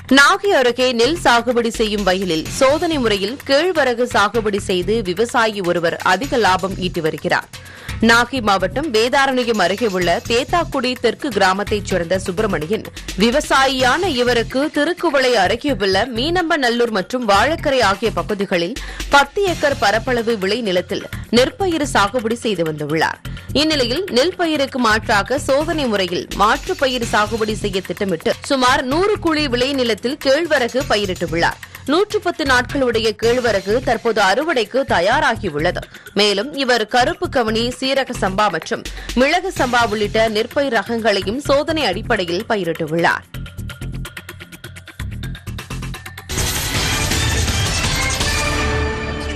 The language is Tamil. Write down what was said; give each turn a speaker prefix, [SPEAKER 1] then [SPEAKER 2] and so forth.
[SPEAKER 1] நாகை அருகே நெல் சாகுபடி செய்யும் வயலில் சோதனை முறையில் கேழ்வரகு சாகுபடி செய்து விவசாயி ஒருவர் அதிக லாபம் ஈட்டி வருகிறார் நாகை மாவட்டம் வேதாரண்யம் அருகே உள்ள தேத்தாக்குடி தெற்கு கிராமத்தைச் சேர்ந்த சுப்பிரமணியன் விவசாயியான இவருக்கு திருக்குவளை அருகே உள்ள மீனம்பநல்லூர் மற்றும் வாழக்கரை ஆகிய பகுதிகளில் பத்து ஏக்கர் பரப்பளவு விளை நிலத்தில் நெற்பயிர் சாகுபடி செய்து வந்துள்ளார் இந்நிலையில் நெல் பயிருக்கு மாற்றாக சோதனை முறையில் மாற்றுப் பயிர் சாகுபடி செய்ய திட்டமிட்டு சுமார் நூறு குழி விளை நிலத்தில் கேழ்வரகு பயிரிட்டுள்ளார் நூற்று பத்து நாட்களுடைய கேழ்வரகு தற்போது அறுவடைக்கு தயாராகியுள்ளது மேலும் இவர் கருப்பு கவனி சீரக சம்பா மற்றும் மிளகு சம்பா உள்ளிட்ட நெற்பயிர் ரகங்களையும் சோதனை அடிப்படையில் பயிரிட்டுள்ளார்